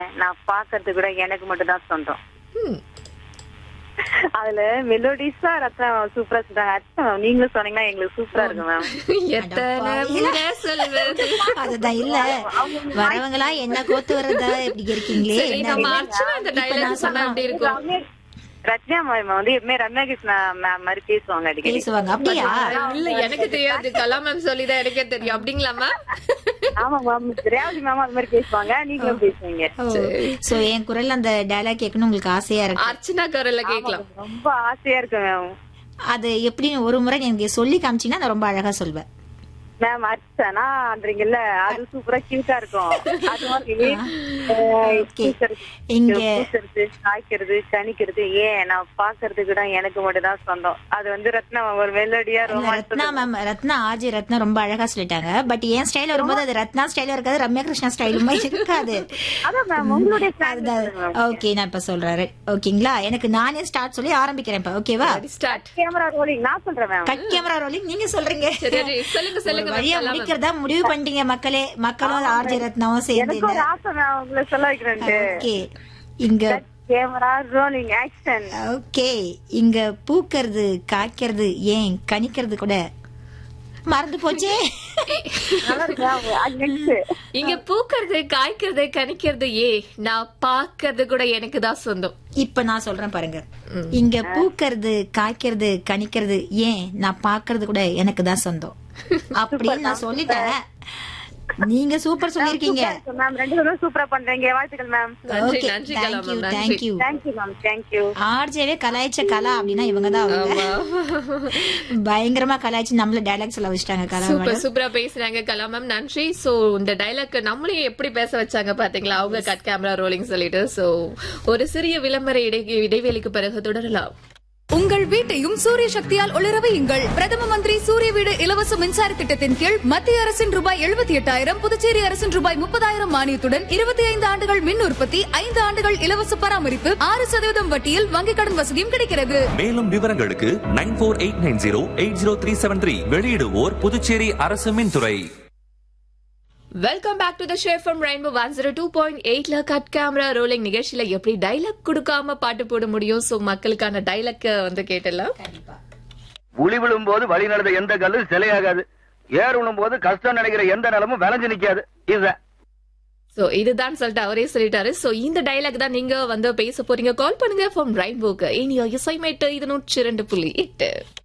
நான் பாக்குறது கூட எனக்கு மட்டும் தான் சொந்தம் ம். அதுல மெலோடிஸா ரத்னம் சூப்பரா சொல்றாங்க அச்சா நீங்களும் சொன்னீங்கன்னா எங்களுக்கு சூப்பரா இருக்கு மேம் எத்தனை முறை சொல்வது அதுதான் இல்ல வரவங்களா என்ன கோத்து வர்றதா இப்படி இருக்கீங்களே சரி, என்ன நம்ம அர்ச்சனா இந்த டைலாக் சொன்னா எப்படி இருக்கும் ரத்னா மேம் வந்து எப்பவுமே ரம்யா கிருஷ்ணா மேம் மாதிரி பேசுவாங்க அடிக்கடி பேசுவாங்க அப்படியா இல்ல எனக்கு தெரியாது கலா மேம் சொல்லிதான் எனக்கே தெரியும் அப்படிங்களா மேம் ஆமா மேம் ரேவதி மேம் அது மாதிரி பேசுவாங்க நீங்களும் பேசுவீங்க சோ என் குரல்ல அந்த டயலாக் கேட்கணும் உங்களுக்கு ஆசையா இருக்கு அர்ச்சனா கரல்ல கேட்கலாம் ரொம்ப ஆசையா இருக்கு மேம் அது எப்படின்னு ஒரு முறை எனக்கு சொல்லி காமிச்சீங்கன்னா நான் ரொம்ப அழகா சொல்வேன் மேம் அர்ச்சனான்றீங்கல்ல அது சூப்பரா கியூட்டா இருக்கும் அது மாதிரி அஹ், Okay. பூசறது, இங்க பூசறது, காய்க்கிறது கணிக்கிறது ஏன் நான் பாக்குறது கூட எனக்கு மட்டும் தான் சொந்தம் அது வந்து ரத்னா ஒரு மெலடியா இல்ல, ரொம்ப ரத்னா மேம் ரத்னா ஆர்ஜி ரத்னா ரொம்ப அழகா சொல்லிட்டாங்க பட் என் ஸ்டைல் வரும்போது அது ரத்னா ஸ்டைலும் இருக்காது ரம்யா கிருஷ்ணா ஸ்டைலுமே இருக்காது அதான் மேம் உங்களுடைய plan அதுதான் ஓகே நான் இப்ப சொல்றேன் ஓகேங்களா எனக்கு நானே ஸ்டார்ட் சொல்லி ஆரம்பிக்கிறேன் இப்ப ஓகேவா ஸ்டார்ட் கேமரா ரோலிங் நான் சொல்றேன் மேம் கட் கேமரா ரோலிங் நீங்க சொல்றீங்க சரி சரி, சொல்லுங்க ஒரு சொல்லுங்க வழியா ma'am, கலா ma'am. முடிக்கிறதா முடிவு பண்ணிட்டீங்க மக்களே மக்களும் ஆர்ஜி ரத்னாவும் சேர்ந்து எனக்கு ஒரு ஆசை மேம் உங்களை சொல்ல வைக்கிறேன்ட்டு ஓகே இங்க கேமரா ரோலிங் ஆக்ஷன் ஓகே இங்க பூக்கிறது காய்க்கிறது ஏன் கணிக்கிறது கூட மறந்து போச்சே நல்லா இருக்கு ma'am. அது நெக்ஸ்ட் இங்க பூக்கிறது காய்க்கிறது கணிக்கிறது ஏ நான் பாக்குறது கூட எனக்கு தான் சொந்தம் இப்ப நான் சொல்றேன் பாருங்க இங்க பூக்கிறது காய்க்கிறது கணிக்கிறது ஏன் நான் பாக்குறது கூட எனக்கு தான் சொந்தம் அப்படின்னு நான் சொல்லிட்டேன் நீங்க சூப்பர் சொல்லிருக்கீங்க மேம் ரெண்டு பேரும் சூப்பரா பண்றீங்க வாழ்த்துக்கள் மேம் நன்றி ஓகே நன்றி கலா தேங்க்யூ மேம் நன்றி தேங்க்யூ தேங்க்யூ மேம் தேங்க்யூ ஆர்ஜேவே கலாய்ச்ச கலா அப்படின்னா இவங்க தான் அவங்க பயங்கரமா கலாய்ச்சி நம்மள டைலாக் சொல்ல வச்சிட்டாங்க கலா சூப்பர் சூப்பரா பேசுறாங்க கலா மேம் நன்றி சோ இந்த டைலாக் நம்மளையும் எப்படி பேச வச்சாங்க பாத்தீங்களா அவங்க கட் கேமரா ரோலிங் சொல்லிட்டு சோ ஒரு சிறிய விளம்பர இடை இடைவெளிக்கு பிறகு தொடரலாம் உங்கள் வீட்டையும் சூரிய சக்தியால் ஒளிர வையுங்கள் பிரதம மந்திரி சூரிய வீடு இலவச மின்சார திட்டத்தின் கீழ் மத்திய அரசின் ரூபாய் எழுபத்தி எட்டாயிரம் புதுச்சேரி அரசின் ரூபாய் முப்பதாயிரம் மானியத்துடன் இருபத்தி ஐந்து ஆண்டுகள் மின் உற்பத்தி ஐந்து ஆண்டுகள் இலவச பராமரிப்பு ஆறு சதவீதம் வட்டியில் வங்கிக் கடன் வசதியும் கிடைக்கிறது மேலும் விவரங்களுக்கு nine four eight nine zero eight zero three seven three வெளியிடுவோர் புதுச்சேரி அரசு மின்துறை welcome back to the show from rainbow one zero two point எயிட்ல கட் கேமரா ரோலிங் நிகழ்ச்சியில எப்படி டைலாக் கொடுக்காம பாட்டு போட முடியும் சோ மக்களுக்கான டைலாக் வந்து கேட்டலாம் உளி விழும்போது வழி நடந்த எந்த கல்லு சிலையாகாது ஏர் விழும்போது கஷ்டம் நினைக்கிற எந்த நிலமும் விளைஞ்சு நிக்காது இதுதான் சோ இதுதான் சொல்லிட்டு அவரே சொல்லிட்டாரு சோ இந்த டைலாக் தான் நீங்க வந்து பேச போறீங்க கால் பண்ணுங்க ஃப்ரம் ரெயின்போக்கு இனி இசைமேட்டு இது நூற்றி இரண்டு புள்ளி எட்டு